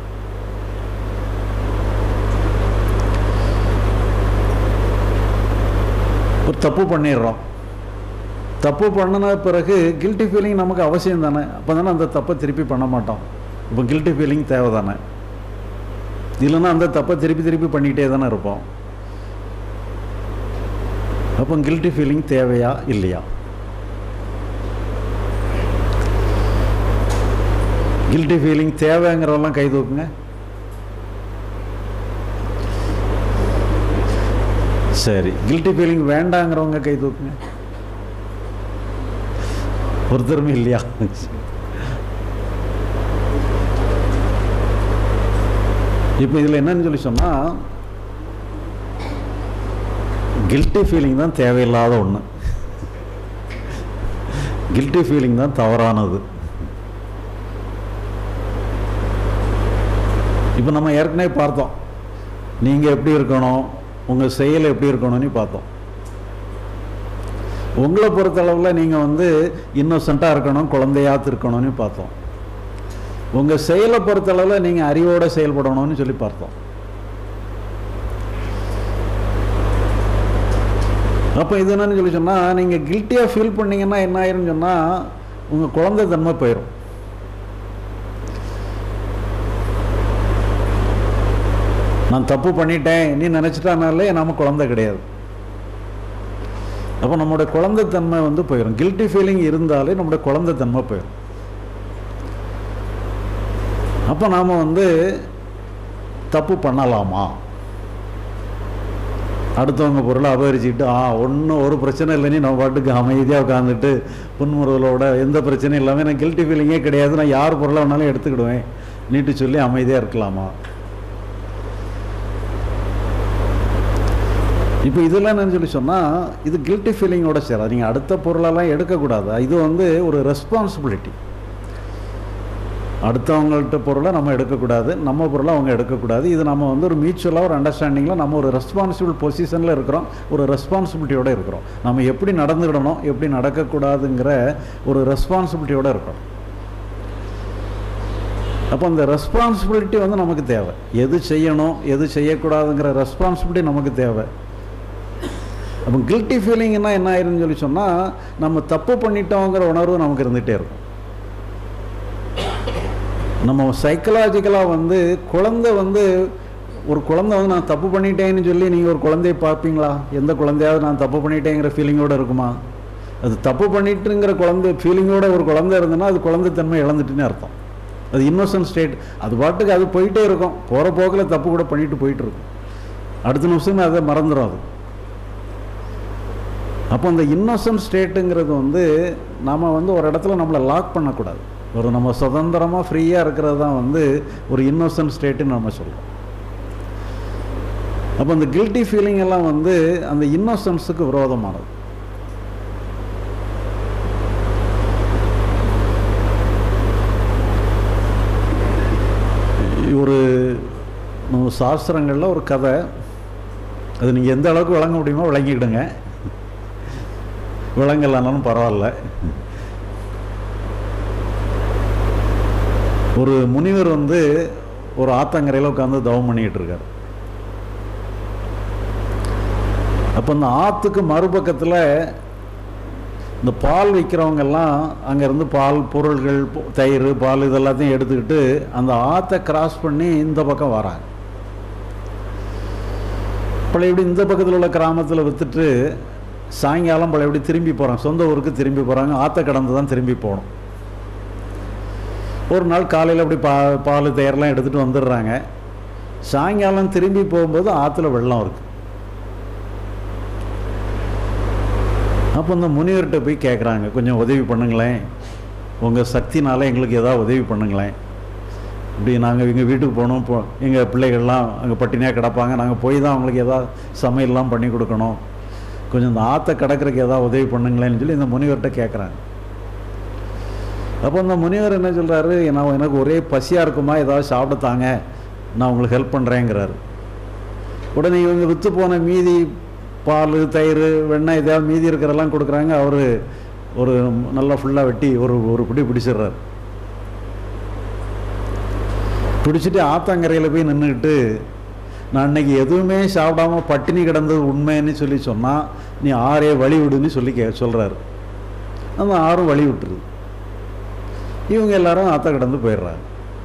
ஒரு தப்பு பண்ணிடுறோம் தப்பு பண்ணின பிறகு கில்ட்டி ஃபீலிங் நமக்கு அவசியம் தானே அப்போ தானே அந்த தப்பை திருப்பி பண்ண மாட்டோம் இப்போ கில்ட்டி ஃபீலிங் தேவை தானே இல்லைன்னா அந்த தப்பை திருப்பி திருப்பி பண்ணிக்கிட்டே தானே இருப்போம் அப்போ கில்ட்டி ஃபீலிங் தேவையா இல்லையா கில்ட்டி ஃபீலிங் தேவைங்கிறவெல்லாம் கை தூக்குங்க சரி கில்ட்டி ஃபீலிங் வேண்டாங்கிறவங்க கை தூக்குங்க ஒருத்தருமே இல்லையா இப்போ இதில் என்னன்னு சொல்லி சொன்னால் கில்ட்டி ஃபீலிங் தான் தேவையில்லாத ஒன்று கில்ட்டி ஃபீலிங் தான் தவறானது இப்போ நம்ம ஏற்கனவே பார்த்தோம் நீங்கள் எப்படி இருக்கணும் உங்கள் செயல் எப்படி இருக்கணும்னு பார்த்தோம் உங்களை பொறுத்தளவில் நீங்கள் வந்து இன்னோசண்ட்டாக இருக்கணும் குழந்தையாத்து இருக்கணும்னு பார்த்தோம் உங்கள் செயலை பொறுத்தளவில் நீங்கள் அறிவோடு செயல்படணும்னு சொல்லி பார்த்தோம் அப்போ இது என்னன்னு சொல்லி சொன்னால் நீங்கள் கில்ட்டியாக ஃபீல் பண்ணீங்கன்னா என்ன ஆயிரும்னு சொன்னால் உங்கள் குழந்தை தன்மை போயிடும் நான் தப்பு பண்ணிட்டேன் நீ நினச்சிட்டானாலே நம்ம குழந்தை கிடையாது அப்போ நம்மளுடைய குழந்தைத்தன்மை வந்து போயிடும் கில்ட்டி ஃபீலிங் இருந்தாலே நம்முடைய குழந்தைத்தன்மை போயிடும் அப்போ நாம் வந்து தப்பு பண்ணலாமா அடுத்தவங்க பொருளை அபகரிச்சுக்கிட்டு ஆ ஒன்றும் ஒரு பிரச்சனை இல்லைன்னு நம்ம பாட்டுக்கு அமைதியாக உட்காந்துட்டு புன்முறுவலோட எந்த பிரச்சனையும் இல்லாமல் எனக்கு கில்ட்டி ஃபீலிங்கே கிடையாது நான் யார் பொருளை வேணாலும் எடுத்துக்கிடுவேன் நீட்டு சொல்லி அமைதியாக இருக்கலாமா இப்போ இதெல்லாம் என்னன்னு சொல்லி சொன்னால் இது கில்ட்டி ஃபீலிங்கோட சேராது நீங்கள் அடுத்த பொருளெல்லாம் எடுக்கக்கூடாது இது வந்து ஒரு ரெஸ்பான்சிபிலிட்டி அடுத்தவங்கள்ட்ட பொருளை நம்ம எடுக்கக்கூடாது நம்ம பொருளை அவங்க எடுக்கக்கூடாது இது நம்ம வந்து ஒரு மியூச்சுவலாக ஒரு அண்டர்ஸ்டாண்டிங்கில் நம்ம ஒரு ரெஸ்பான்சிபிள் பொசிஷனில் இருக்கிறோம் ஒரு ரெஸ்பான்சிபிலிட்டியோடு இருக்கிறோம் நம்ம எப்படி நடந்துக்கிடணும் எப்படி நடக்கக்கூடாதுங்கிற ஒரு ரெஸ்பான்சிபிலிட்டியோடு இருக்கணும் அப்போ அந்த ரெஸ்பான்சிபிலிட்டி வந்து நமக்கு தேவை எது செய்யணும் எது செய்யக்கூடாதுங்கிற ரெஸ்பான்சிபிலிட்டி நமக்கு தேவை அப்போ கில்ட்டி ஃபீலிங்னா என்ன ஆயிருன்னு சொல்லி சொன்னால் நம்ம தப்பு பண்ணிட்டோங்கிற உணர்வு நமக்கு இருந்துகிட்டே இருக்கும் நம்ம சைக்கலாஜிக்கலாக வந்து குழந்தை வந்து ஒரு குழந்தை வந்து நான் தப்பு பண்ணிட்டேன்னு சொல்லி நீங்கள் ஒரு குழந்தைய பார்ப்பீங்களா எந்த குழந்தையாவது நான் தப்பு பண்ணிட்டேங்கிற ஃபீலிங்கோடு இருக்குமா அது தப்பு பண்ணிட்டுங்கிற குழந்தை ஃபீலிங்கோட ஒரு குழந்தை இருந்ததுன்னா அது குழந்தைத்தன்மை இழந்துட்டுன்னு அர்த்தம் அது இன்னோசன்ட் ஸ்டேட் அது பாட்டுக்கு அது போயிட்டே இருக்கும் போகிற போக்கில் தப்பு கூட பண்ணிட்டு போயிட்டு இருக்கும் அடுத்த நிமிஷமே அதை மறந்துடும் அது அப்போ அந்த இன்னோசன்ட் ஸ்டேட்டுங்கிறது வந்து நாம் வந்து ஒரு இடத்துல நம்மளை லாக் பண்ணக்கூடாது ஒரு நம்ம சுதந்திரமாக ஃப்ரீயாக இருக்கிறது தான் வந்து ஒரு இன்னோசன்ட் ஸ்டேட்டுன்னு நம்ம சொல்கிறோம் அப்போ அந்த கில்ட்டி ஃபீலிங் எல்லாம் வந்து அந்த இன்னோசன்ஸுக்கு விரோதமானது ஒரு நம்ம சாஸ்திரங்களில் ஒரு கதை அது நீங்கள் எந்த அளவுக்கு விளங்க முடியுமோ விளங்கிக்கிடுங்க விளங்கலைனாலும் பரவாயில்ல ஒரு முனிவர் வந்து ஒரு ஆத்தங்கரையில் உட்காந்து தவம் பண்ணிக்கிட்டு இருக்கார் அப்போ இந்த ஆற்றுக்கு மறுபக்கத்தில் இந்த பால் விற்கிறவங்கெல்லாம் அங்கேருந்து பால் பொருள்கள் பொ- தயிர் பால் இதெல்லாத்தையும் எடுத்துக்கிட்டு அந்த ஆற்றை கிராஸ் பண்ணி இந்த பக்கம் வராங்க பழையபடி இந்த பக்கத்தில் உள்ள கிராமத்தில் விற்றுட்டு சாயங்காலம் பழையபடி திரும்பி போகிறாங்க சொந்த ஊருக்கு திரும்பி போகிறாங்க ஆற்றை கடந்து தான் திரும்பி போகணும் ஒரு நாள் காலையில் அப்படி பா பால் தயிரெலாம் எடுத்துகிட்டு வந்துடுறாங்க சாயங்காலம் திரும்பி போகும்போது ஆற்றுல வெள்ளம் இருக்குது அப்போ இந்த முனிவர்கிட்ட போய் கேட்குறாங்க கொஞ்சம் உதவி பண்ணுங்களேன் உங்கள் சக்தினால எங்களுக்கு ஏதாவது உதவி பண்ணுங்களேன் இப்படி நாங்கள் எங்கள் வீட்டுக்கு போகணும் இப்போ எங்கள் பிள்ளைகள்லாம் அங்கே பட்டினியாக கிடப்பாங்க நாங்கள் போய் தான் அவங்களுக்கு ஏதாவது சமையல்லாம் பண்ணி கொடுக்கணும் கொஞ்சம் இந்த ஆற்றை கடக்கிறதுக்கு ஏதாவது உதவி பண்ணுங்களேன்னு சொல்லி இந்த முனிவர்கிட்ட கேட்குறாங்க அப்போ இந்த முனிவர் என்ன சொல்கிறாரு நான் எனக்கு ஒரே பசியாக இருக்குமா ஏதாவது சாப்பிட தாங்க நான் உங்களுக்கு ஹெல்ப் பண்ணுறேங்கிறாரு உடனே இவங்க விற்று போன மீதி பால் தயிர் வெண்ணெய் ஏதாவது மீதி இருக்கிறதெல்லாம் கொடுக்குறாங்க அவர் ஒரு நல்லா ஃபுல்லாக வெட்டி ஒரு ஒரு பிடி பிடிச்சிடுறாரு பிடிச்சிட்டு ஆத்தங்கரையில் போய் நின்றுக்கிட்டு நான் அன்னைக்கு எதுவுமே சாப்பிடாம பட்டினி கிடந்தது உண்மைன்னு சொல்லி சொன்னால் நீ ஆறே வழி விடுன்னு சொல்லி கே சொல்கிறாரு அந்த ஆறும் வழி விட்டுருது இவங்க எல்லாரும் ஆத்த கடந்து போயிடுறாங்க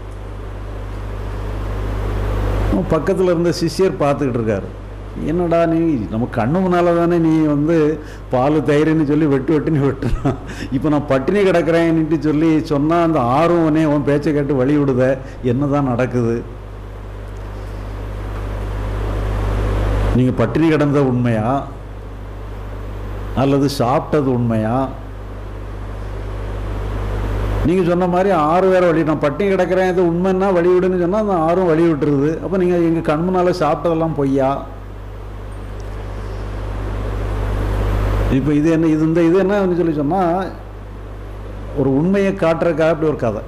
பக்கத்தில் இருந்த சிஷ்யர் பார்த்துக்கிட்டு இருக்காரு என்னடா நீ நம்ம கண்ணு முன்னால் தானே நீ வந்து பால் தயிர்னு சொல்லி வெட்டு வெட்டுன்னு வெட்டுறான் இப்போ நான் பட்டினி கிடக்கிறேன்னுட்டு சொல்லி சொன்னால் அந்த ஆர்வம் உடனே உன் பேச்சை கேட்டு வழி விடுத என்ன தான் நடக்குது நீங்கள் பட்டினி கிடந்த உண்மையா அல்லது சாப்பிட்டது உண்மையா நீங்கள் சொன்ன மாதிரி ஆறு வேற வழி நான் பட்டினி கிடக்கிறேன் இது உண்மைன்னா வழி விடுன்னு சொன்னால் அந்த ஆறும் வழி விட்டுருது அப்போ நீங்கள் எங்கள் கண் முன்னால் சாப்பிட்டதெல்லாம் பொய்யா இப்போ இது என்ன இது இந்த இது என்ன சொல்லி சொன்னால் ஒரு உண்மையை காட்டுறதுக்காக இப்படி ஒரு கதை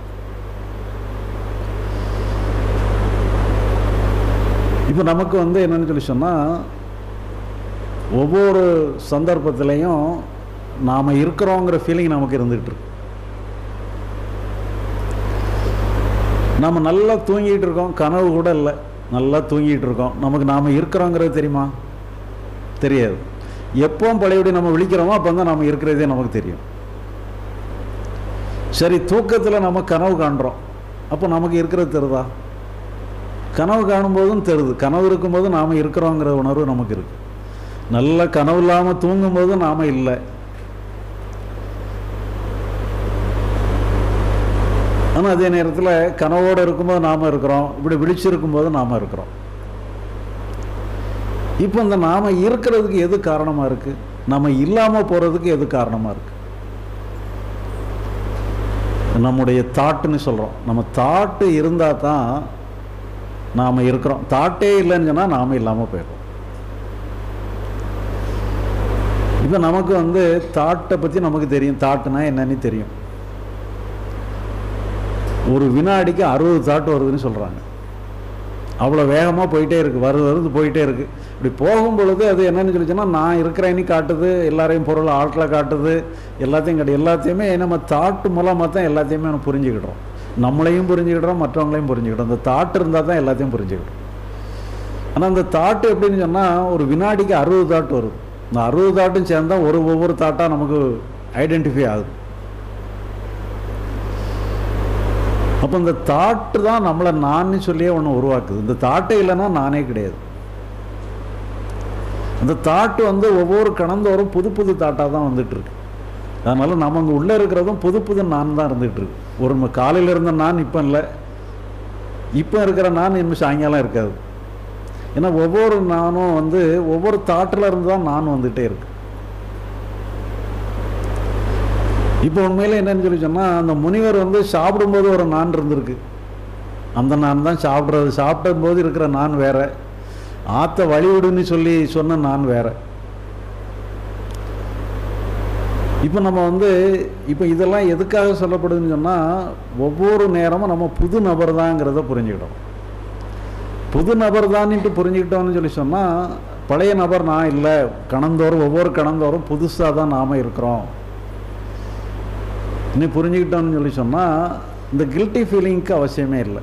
இப்போ நமக்கு வந்து என்னன்னு சொல்லி சொன்னால் ஒவ்வொரு சந்தர்ப்பத்திலையும் நாம் இருக்கிறோங்கிற ஃபீலிங் நமக்கு இருந்துகிட்டு இருக்கு நம்ம நல்லா தூங்கிட்டு இருக்கோம் கனவு கூட இல்லை நல்லா தூங்கிட்டு இருக்கோம் நமக்கு நாம் இருக்கிறோங்கிறது தெரியுமா தெரியாது எப்போ பழையபடி நம்ம விழிக்கிறோமோ அப்போ தான் நம்ம இருக்கிறதே நமக்கு தெரியும் சரி தூக்கத்தில் நம்ம கனவு காண்றோம் அப்போ நமக்கு இருக்கிறது தெரியுதா கனவு காணும்போதும் தெரியுது கனவு இருக்கும்போது நாம் இருக்கிறோங்கிற உணர்வு நமக்கு இருக்கு நல்ல கனவு இல்லாமல் தூங்கும்போது நாம் இல்லை ஆனால் அதே நேரத்தில் கனவோடு இருக்கும்போது நாம் இருக்கிறோம் இப்படி விழிச்சிருக்கும்போது நாம் இருக்கிறோம் இப்போ இந்த நாம் இருக்கிறதுக்கு எது காரணமாக இருக்குது நம்ம இல்லாமல் போகிறதுக்கு எது காரணமாக இருக்குது நம்முடைய தாட்டுன்னு சொல்கிறோம் நம்ம தாட்டு இருந்தால் தான் நாம் இருக்கிறோம் தாட்டே இல்லைன்னு சொன்னால் நாம் இல்லாமல் போயிடும் இப்போ நமக்கு வந்து தாட்டை பற்றி நமக்கு தெரியும் தாட்டுனா என்னன்னு தெரியும் ஒரு வினாடிக்கு அறுபது தாட் வருதுன்னு சொல்கிறாங்க அவ்வளோ வேகமாக போயிட்டே இருக்குது வருது வருது போயிட்டே இருக்குது இப்படி போகும் பொழுது அது என்னன்னு சொல்லிச்சுன்னா நான் இருக்கிறேன்னு காட்டுது எல்லாரையும் பொருள் ஆட்களை காட்டுது எல்லாத்தையும் காட்டு எல்லாத்தையுமே நம்ம தாட்டு மூலமாக தான் எல்லாத்தையுமே நம்ம புரிஞ்சுக்கிடுறோம் நம்மளையும் புரிஞ்சுக்கிடுறோம் மற்றவங்களையும் புரிஞ்சுக்கிட்டோம் அந்த தாட்டு இருந்தால் தான் எல்லாத்தையும் புரிஞ்சுக்கிடும் ஆனால் அந்த தாட்டு எப்படின்னு சொன்னால் ஒரு வினாடிக்கு அறுபது தாட்டு வருது இந்த அறுபது தாட்டும் சேர்ந்தா ஒரு ஒவ்வொரு தாட்டாக நமக்கு ஐடென்டிஃபை ஆகுது அப்போ இந்த தாட்டு தான் நம்மளை நான் சொல்லியே ஒன்று உருவாக்குது இந்த தாட்டே இல்லைன்னா நானே கிடையாது அந்த தாட்டு வந்து ஒவ்வொரு கணந்தோறும் புது புது தாட்டாக தான் வந்துட்டு இருக்கு அதனால நம்ம அங்கே உள்ளே இருக்கிறதும் புது புது நான் தான் இருந்துகிட்டு இருக்கு ஒரு ம- காலையில இருந்த நான் இப்போ இல்லை இப்போ இருக்கிற நான் இன்னும் சாயங்காலம் இருக்காது ஏன்னா ஒவ்வொரு நானும் வந்து ஒவ்வொரு தாட்டில் இருந்து தான் நான் வந்துகிட்டே இருக்கு இப்போ உண்மையில் என்னன்னு சொல்லி சொன்னால் அந்த முனிவர் வந்து சாப்பிடும்போது ஒரு நான் இருந்திருக்கு அந்த நான் தான் சாப்பிட்றது சாப்பிடும்போது இருக்கிற நான் வேற ஆத்த வழிவிடுன்னு சொல்லி சொன்ன நான் வேற இப்போ நம்ம வந்து இப்போ இதெல்லாம் எதுக்காக சொல்லப்படுதுன்னு சொன்னால் ஒவ்வொரு நேரமும் நம்ம புது நபர் தாங்கிறத புரிஞ்சுக்கிட்டோம் புது நபர் தான்ட்டு புரிஞ்சுக்கிட்டோம்னு சொல்லி சொன்னால் பழைய நபர் நான் இல்லை கணந்தோறும் ஒவ்வொரு கணந்தோறும் புதுசாக தான் நாம் இருக்கிறோம் நீ புரிஞ்சுக்கிட்டோன்னு சொல்லி சொன்னால் இந்த கில்ட்டி ஃபீலிங்க்கு அவசியமே இல்லை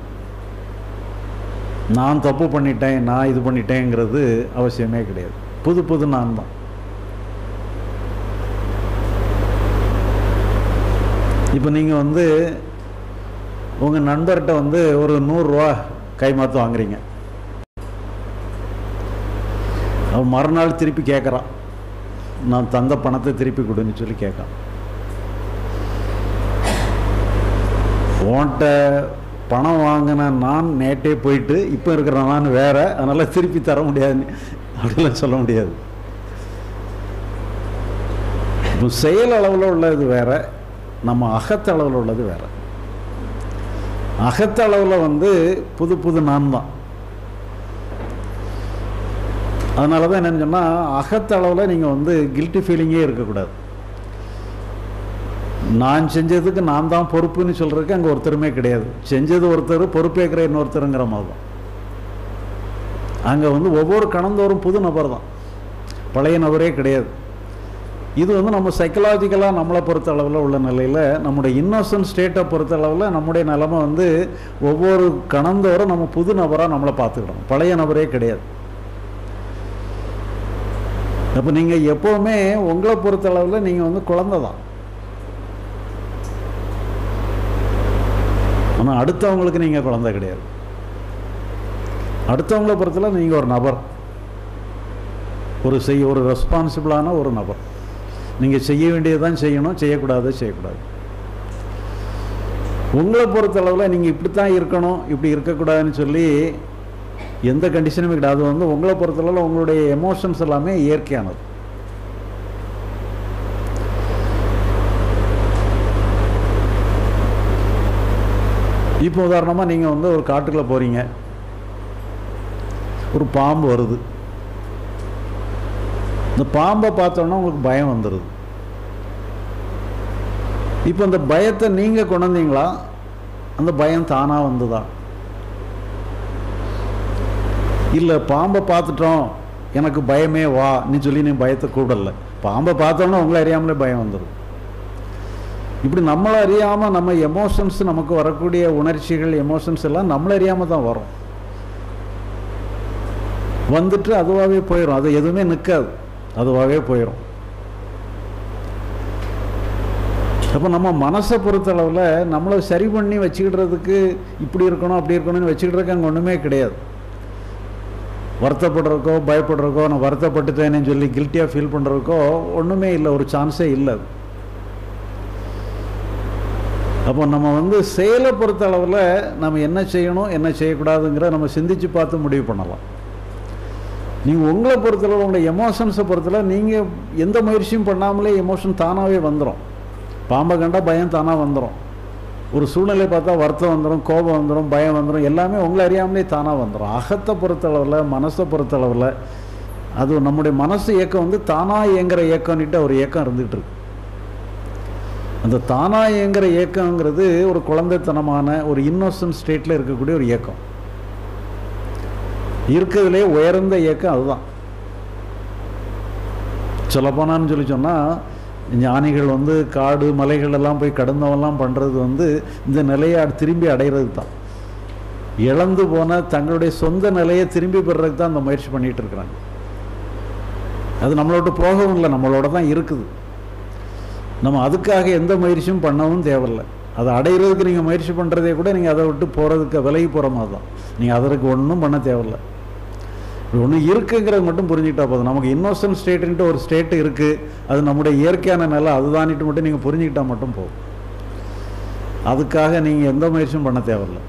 நான் தப்பு பண்ணிட்டேன் நான் இது பண்ணிட்டேங்கிறது அவசியமே கிடையாது புது புது நான் தான் இப்போ நீங்கள் வந்து உங்கள் நண்பர்கிட்ட வந்து ஒரு நூறுரூவா கைமாத்து வாங்குறீங்க அவன் மறுநாள் திருப்பி கேட்குறான் நான் தந்த பணத்தை திருப்பி கொடுன்னு சொல்லி கேட்கான் உன்கிட்ட பணம் வாங்கின நான் நேட்டே போயிட்டு இப்போ இருக்கிற நான் வேற அதனால் திருப்பி தர முடியாதுன்னு அப்படிலாம் சொல்ல முடியாது இப்போ செயல் அளவில் உள்ளது வேற நம்ம அகத்தளவில் உள்ளது வேற அகத்தளவில் வந்து புது புது நான் தான் அதனால தான் என்னன்னு சொன்னால் அகத்தளவில் நீங்கள் வந்து கில்ட்டி ஃபீலிங்கே இருக்கக்கூடாது நான் செஞ்சதுக்கு நான் தான் பொறுப்புன்னு சொல்கிறதுக்கு அங்கே ஒருத்தருமே கிடையாது செஞ்சது ஒருத்தர் பொறுப்பேற்கிற இன்னொருத்தருங்கிற மாதிரி தான் அங்கே வந்து ஒவ்வொரு கணந்தோறும் புது நபர் தான் பழைய நபரே கிடையாது இது வந்து நம்ம சைக்கலாஜிக்கலாக நம்மளை பொறுத்த அளவில் உள்ள நிலையில் நம்முடைய இன்னோசன்ட் ஸ்டேட்டை பொறுத்த அளவில் நம்முடைய நிலைமை வந்து ஒவ்வொரு கணந்தோறும் நம்ம புது நபராக நம்மளை பார்த்துக்கிறோம் பழைய நபரே கிடையாது அப்போ நீங்கள் எப்போவுமே உங்களை பொறுத்த அளவில் நீங்கள் வந்து குழந்தை தான் ஆனால் அடுத்தவங்களுக்கு நீங்கள் குழந்தை கிடையாது அடுத்தவங்களை பொறுத்தல நீங்கள் ஒரு நபர் ஒரு செய் ஒரு ரெஸ்பான்சிபிளான ஒரு நபர் நீங்கள் செய்ய வேண்டியதான் செய்யணும் செய்யக்கூடாது செய்யக்கூடாது உங்களை பொறுத்தளவில் நீங்கள் இப்படி தான் இருக்கணும் இப்படி இருக்கக்கூடாதுன்னு சொல்லி எந்த கண்டிஷனுமே கிடையாது அது வந்து உங்களை பொறுத்தளவில் உங்களுடைய எமோஷன்ஸ் எல்லாமே இயற்கையானது இப்போ உதாரணமாக நீங்கள் வந்து ஒரு காட்டுக்குள்ளே போகிறீங்க ஒரு பாம்பு வருது இந்த பாம்பை பார்த்தோன்னா உங்களுக்கு பயம் வந்துடுது இப்போ அந்த பயத்தை நீங்கள் கொண்டு வந்தீங்களா அந்த பயம் தானாக வந்ததா இல்லை பாம்பை பார்த்துட்டோம் எனக்கு பயமே வா நீ சொல்லி நீ பயத்தை கூடல பாம்பை பார்த்தோன்னா உங்களை அறியாமலே பயம் வந்துடும் இப்படி நம்மளை அறியாமல் நம்ம எமோஷன்ஸ் நமக்கு வரக்கூடிய உணர்ச்சிகள் எமோஷன்ஸ் எல்லாம் நம்மளை அறியாமல் தான் வரும் வந்துட்டு அதுவாகவே போயிடும் அது எதுவுமே நிற்காது அதுவாகவே போயிடும் அப்போ நம்ம மனசை பொறுத்தளவில் நம்மளை சரி பண்ணி வச்சுக்கிடுறதுக்கு இப்படி இருக்கணும் அப்படி இருக்கணும்னு வச்சுக்கிட்றதுக்கு அங்கே ஒன்றுமே கிடையாது வருத்தப்படுறதுக்கோ பயப்படுறதுக்கோ நான் வருத்தப்பட்டுட்டேன்னு சொல்லி கில்ட்டியாக ஃபீல் பண்ணுறதுக்கோ ஒன்றுமே இல்லை ஒரு சான்ஸே இல்லை அது அப்போ நம்ம வந்து செயலை பொறுத்த அளவில் நம்ம என்ன செய்யணும் என்ன செய்யக்கூடாதுங்கிற நம்ம சிந்திச்சு பார்த்து முடிவு பண்ணலாம் நீங்கள் உங்களை பொறுத்தளவு உங்களுடைய எமோஷன்ஸை பொறுத்தளவு நீங்கள் எந்த முயற்சியும் பண்ணாமலே எமோஷன் தானாகவே வந்துடும் பாம்பை கண்டா பயம் தானாக வந்துடும் ஒரு சூழ்நிலை பார்த்தா வருத்தம் வந்துடும் கோபம் வந்துடும் பயம் வந்துடும் எல்லாமே உங்களை அறியாமலே தானாக வந்துடும் அகத்தை பொறுத்தளவில் மனசை பொறுத்தளவில் அது நம்முடைய மனசு இயக்கம் வந்து தானாக இயங்குற இயக்கம்னுட்டு ஒரு இயக்கம் இருந்துகிட்டு இருக்கு அந்த தானாக இயங்குற இயக்கங்கிறது ஒரு குழந்தைத்தனமான ஒரு இன்னோசன்ட் ஸ்டேட்டில் இருக்கக்கூடிய ஒரு இயக்கம் இருக்கிறதுலே உயர்ந்த இயக்கம் அதுதான் சொல்லப்போனான்னு சொல்லி சொன்னால் ஞானிகள் வந்து காடு மலைகள் எல்லாம் போய் கடந்தவெல்லாம் பண்ணுறது வந்து இந்த நிலையை திரும்பி அடைகிறது தான் இழந்து போன தங்களுடைய சொந்த நிலையை திரும்பி பெறதுக்கு தான் அந்த முயற்சி பண்ணிகிட்டு இருக்கிறாங்க அது நம்மளோட போகவும் இல்லை நம்மளோட தான் இருக்குது நம்ம அதுக்காக எந்த முயற்சியும் பண்ணவும் தேவையில்லை அதை அடையிறதுக்கு நீங்கள் முயற்சி பண்ணுறதே கூட நீங்கள் அதை விட்டு போகிறதுக்கு விலகி போகிற மாதிரி தான் நீங்கள் அதற்கு ஒன்றும் பண்ண தேவையில்லை ஒன்று இருக்குங்கிறது மட்டும் புரிஞ்சுக்கிட்டா போதும் நமக்கு இன்னோசன்ட் ஸ்டேட்டுன்ட்டு ஒரு ஸ்டேட்டு இருக்குது அது நம்முடைய இயற்கையான நிலை அதுதானிட்டு மட்டும் நீங்கள் புரிஞ்சுக்கிட்டா மட்டும் போதும் அதுக்காக நீங்கள் எந்த முயற்சியும் பண்ண தேவையில்லை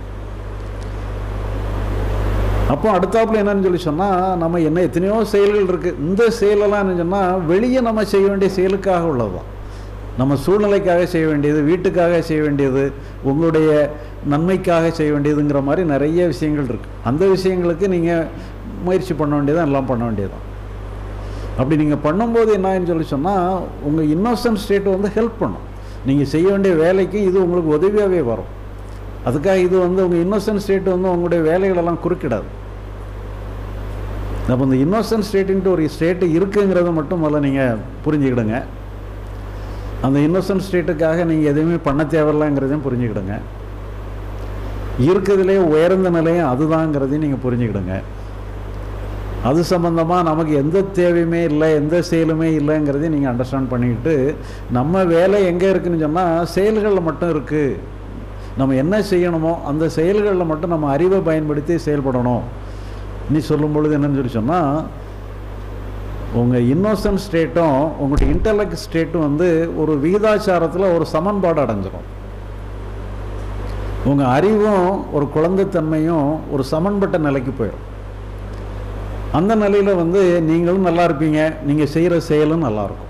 அப்போ அடுத்தாப்புல என்னன்னு சொல்லி சொன்னால் நம்ம என்ன எத்தனையோ செயல்கள் இருக்குது இந்த செயலெல்லாம் என்ன சொன்னால் வெளியே நம்ம செய்ய வேண்டிய செயலுக்காக உள்ளது தான் நம்ம சூழ்நிலைக்காக செய்ய வேண்டியது வீட்டுக்காக செய்ய வேண்டியது உங்களுடைய நன்மைக்காக செய்ய வேண்டியதுங்கிற மாதிரி நிறைய விஷயங்கள் இருக்குது அந்த விஷயங்களுக்கு நீங்கள் முயற்சி பண்ண வேண்டியதான் எல்லாம் பண்ண வேண்டியதுதான் அப்படி நீங்கள் பண்ணும்போது என்னன்னு சொல்லி சொன்னால் உங்கள் இன்னோசன்ட் ஸ்டேட் வந்து ஹெல்ப் பண்ணும் நீங்கள் செய்ய வேண்டிய வேலைக்கு இது உங்களுக்கு உதவியாகவே வரும் அதுக்காக இது வந்து உங்கள் இன்னோசன்ட் ஸ்டேட் வந்து உங்களுடைய வேலைகளெல்லாம் குறுக்கிடாது அப்போ இந்த இன்னோசன்ட் ஸ்டேட்டுன்ட்டு ஒரு ஸ்டேட்டு இருக்குங்கிறத மட்டும் முதல்ல நீங்கள் புரிஞ்சுக்கிடுங்க அந்த இன்னோசன்ட் ஸ்டேட்டுக்காக நீங்கள் எதுவுமே பண்ண தேவையில்லைங்கிறதையும் புரிஞ்சுக்கிடுங்க இருக்கிறதுலே உயர்ந்த நிலையம் அதுதாங்கிறதையும் நீங்கள் புரிஞ்சுக்கிடுங்க அது சம்பந்தமாக நமக்கு எந்த தேவையுமே இல்லை எந்த செயலுமே இல்லைங்கிறதையும் நீங்கள் அண்டர்ஸ்டாண்ட் பண்ணிக்கிட்டு நம்ம வேலை எங்கே இருக்குன்னு சொன்னால் செயல்களில் மட்டும் இருக்குது நம்ம என்ன செய்யணுமோ அந்த செயல்களில் மட்டும் நம்ம அறிவை பயன்படுத்தி செயல்படணும் நீ சொல்லும் பொழுது என்னன்னு சொல்லி சொன்னால் உங்கள் இன்னோசன்ட் ஸ்டேட்டும் உங்களுடைய இன்டலெக்ட் ஸ்டேட்டும் வந்து ஒரு விகிதாச்சாரத்தில் ஒரு சமன்பாடு அடைஞ்சிரும் உங்கள் அறிவும் ஒரு குழந்தைத்தன்மையும் ஒரு சமன்பட்ட நிலைக்கு போயிடும் அந்த நிலையில் வந்து நீங்களும் நல்லா இருப்பீங்க நீங்கள் செய்கிற செயலும் நல்லாயிருக்கும்